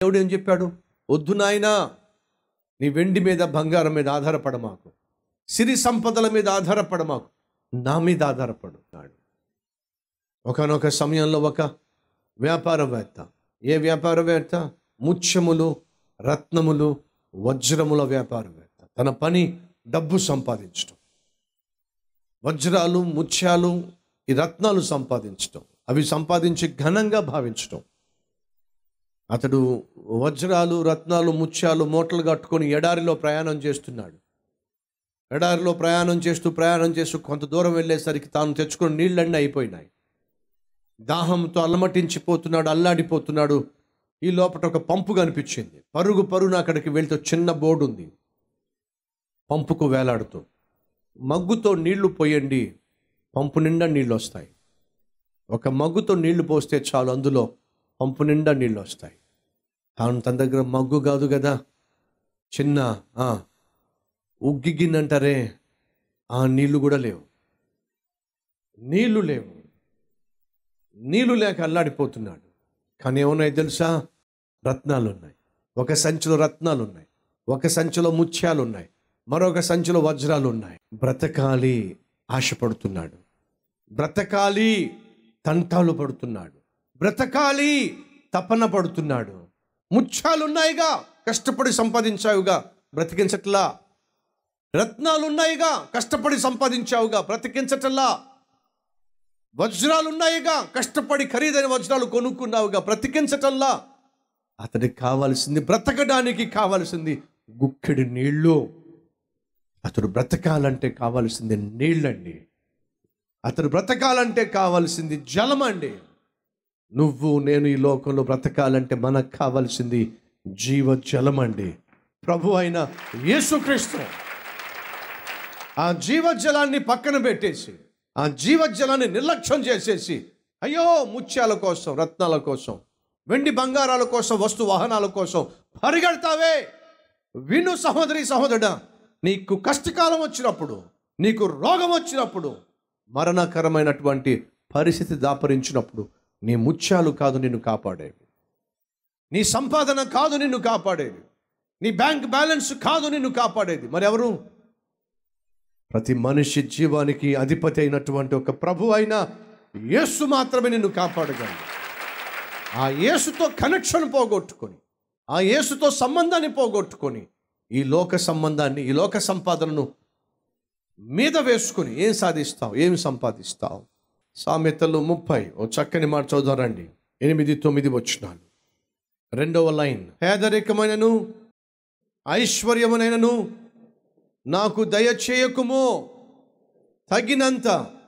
దేవుడు ఏం చెప్పాడు వద్దు నాయనా నీ వెండి మీద బంగారం మీద ఆధారపడ మాకు సిరి సంపదల మీద ఆధారపడ మాకు నా మీద ఆధారపడు అన్నాడు ఒకనొక సమయంలో ఒక వ్యాపారవేత్త ఏ వ్యాపారవేత్త ముత్యములు రత్నములు వజ్రముల వ్యాపారవేత్త తన పని డబ్బు సంపాదించడం వజ్రాలు ముత్యాలు ఈ రత్నాలు సంపాదించడం అవి సంపాదించి ఘనంగా భావించడం అతడు వజ్రాలు రత్నాలు ముత్యాలు మూటలు కట్టుకొని ఎడారిలో ప్రయాణం చేస్తున్నాడు ఎడారిలో ప్రయాణం చేస్తూ ప్రయాణం చేస్తూ కొంత దూరం వెళ్ళేసరికి తాను తెచ్చుకున్న నీళ్ళన్నీ అయిపోయినాయి దాహంతో అల్లమటించిపోతున్నాడు అల్లాడిపోతున్నాడు ఈ లోపల ఒక పంపు కనిపించింది పరుగు పరుగున అక్కడికి వెళ్తే చిన్న బోర్డు ఉంది పంపుకు వేలాడుతూ మగ్గుతో నీళ్లు పోయండి పంపు నిండా నీళ్ళు వస్తాయి ఒక మగ్గుతో నీళ్లు పోస్తే చాలు అందులో పంపు నిండా నీళ్ళు వస్తాయి తాను తన దగ్గర మగ్గు కాదు కదా చిన్న ఆ, ఉగ్గి గిన్నె అంటారే ఆ నీళ్లు కూడా లేవు నీళ్లు లేవు నీళ్లు లేక అల్లాడిపోతున్నాడు కానీ ఏమున్నాయి తెలుసా రత్నాలు ఉన్నాయి ఒక సంచిలో రత్నాలు ఉన్నాయి ఒక సంచిలో ముత్యాలు ఉన్నాయి మరొక సంచిలో వజ్రాలు ఉన్నాయి బ్రతకాలి ఆశపడుతున్నాడు బ్రతకాలి తంటాలు పడుతున్నాడు బ్రతకాలి తపన పడుతున్నాడు ముత్యాలున్నాయిగా కష్టపడి సంపాదించావుగా బ్రతికించట్లా రత్నాలున్నాయిగా కష్టపడి సంపాదించావుగా బ్రతికించటల్లా వజ్రాలున్నాయిగా కష్టపడి ఖరీదైన వజ్రాలు కొనుక్కున్నావుగా బ్రతికించటల్లా అతడికి కావాల్సింది బ్రతకడానికి కావాల్సింది గుక్కెడి నీళ్ళు అతడు బ్రతకాలంటే కావాల్సింది నీళ్ళండి అతడు బ్రతకాలంటే కావాల్సింది జలం అండి నువ్వు నేను ఈ లోకంలో బ్రతకాలంటే మనకు కావాల్సింది జీవ జలం అండి ప్రభు అయిన యేసుక్రీస్తు ఆ జీవజలాన్ని పక్కన పెట్టేసి ఆ జీవజలాన్ని నిర్లక్ష్యం చేసేసి అయ్యో ముత్యాల కోసం రత్నాల కోసం వెండి బంగారాల కోసం వస్తు వాహనాల కోసం పరిగెడతావే విను సహోదరి సహోదరుడా నీకు కష్టకాలం వచ్చినప్పుడు నీకు రోగం వచ్చినప్పుడు మరణకరమైనటువంటి పరిస్థితి దాపరించినప్పుడు నీ ముత్యాలు కాదు నిన్ను కాపాడేవి నీ సంపాదన కాదు నిన్ను కాపాడేది నీ బ్యాంక్ బ్యాలెన్స్ కాదు నిన్ను కాపాడేది మరి ఎవరు ప్రతి మనిషి జీవానికి అధిపతి అయినటువంటి ఒక ప్రభు అయిన యేసు మాత్రమే నిన్ను కాపాడగలడు ఆ యేసుతో కనెక్షన్ పోగొట్టుకొని ఆ యేసుతో సంబంధాన్ని పోగొట్టుకొని ఈ లోక సంబంధాన్ని ఈ లోక సంపాదనను మీద వేసుకుని ఏం సాధిస్తావు ఏం సంపాదిస్తావు సామెతలు ముప్పై ఓ చక్కని మాట చదువుతారండి ఎనిమిది తొమ్మిది వచ్చినాలు రెండవ లైన్ పేదరికమైనను ఐశ్వర్యమునైనను నాకు దయచేయకుము తగినంత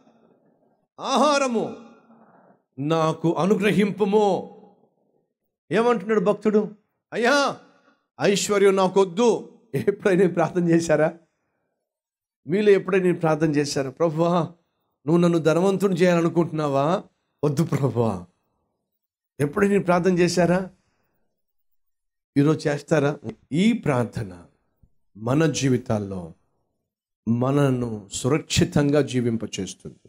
ఆహారము నాకు అనుగ్రహింపుము ఏమంటున్నాడు భక్తుడు అయ్యా ఐశ్వర్యం నాకొద్దు ఎప్పుడైనా ప్రార్థన చేశారా మీలో ఎప్పుడైనా నేను ప్రార్థన చేశారా ప్రభువా నువ్వు నన్ను ధనవంతుని చేయాలనుకుంటున్నావా వద్దు ప్రభువా ఎప్పుడైనా నేను ప్రార్థన చేశారా ఈరోజు చేస్తారా ఈ ప్రార్థన మన జీవితాల్లో మనను సురక్షితంగా జీవింపచేస్తుంది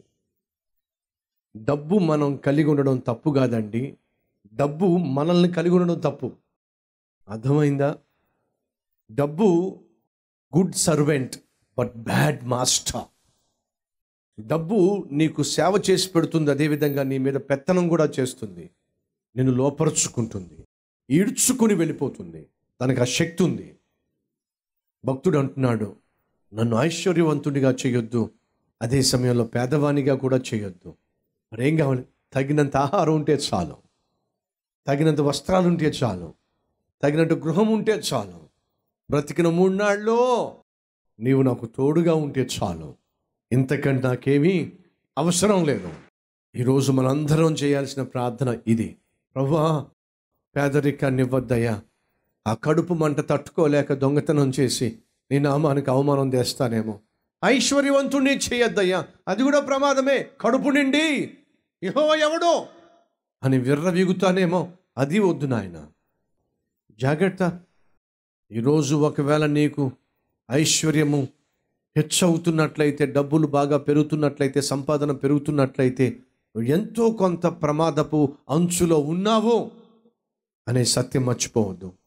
డబ్బు మనం కలిగి ఉండడం తప్పు కాదండి డబ్బు మనల్ని కలిగి ఉండడం తప్పు అర్థమైందా డబ్బు good servant but bad master డబ్బు నీకు సేవ చేసి పెడుతుంది అదేవిధంగా నీ మీద పెత్తనం కూడా చేస్తుంది నిన్ను లోపరుచుకుంటుంది ఈడ్చుకుని వెళ్ళిపోతుంది దానికి ఆ శక్తి ఉంది భక్తుడు అంటున్నాడు నన్ను ఐశ్వర్యవంతుడిగా చేయొద్దు అదే సమయంలో పేదవానిగా కూడా చేయొద్దు మరేం కావాలి తగినంత ఆహారం ఉంటే చాలు తగినంత వస్త్రాలు ఉంటే చాలు తగినంత గృహం ఉంటే చాలు బ్రతికిన మూడు నాళ్ళలో నీవు నాకు తోడుగా ఉంటే చాలు ఇంతకంటే నాకేమీ అవసరం లేదు ఈరోజు మనందరం చేయాల్సిన ప్రార్థన ఇది ప్రభా పేదరికాన్ని ఇవ్వద్దయ్యా ఆ కడుపు మంట తట్టుకోలేక దొంగతనం చేసి నీ నామానికి అవమానం తెస్తానేమో ఐశ్వర్యవంతుణ్ణి చేయొద్దయ్యా అది కూడా ప్రమాదమే కడుపు నిండి ఇహో ఎవడో అని విర్రవీగుతానేమో అది వద్దు నాయన జాగ్రత్త ఈరోజు ఒకవేళ నీకు ఐశ్వర్యము హెచ్చవుతున్నట్లయితే డబ్బులు బాగా పెరుగుతున్నట్లయితే సంపాదన పెరుగుతున్నట్లయితే నువ్వు ఎంతో కొంత ప్రమాదపు అంచులో ఉన్నావో అనే సత్యం మర్చిపోవద్దు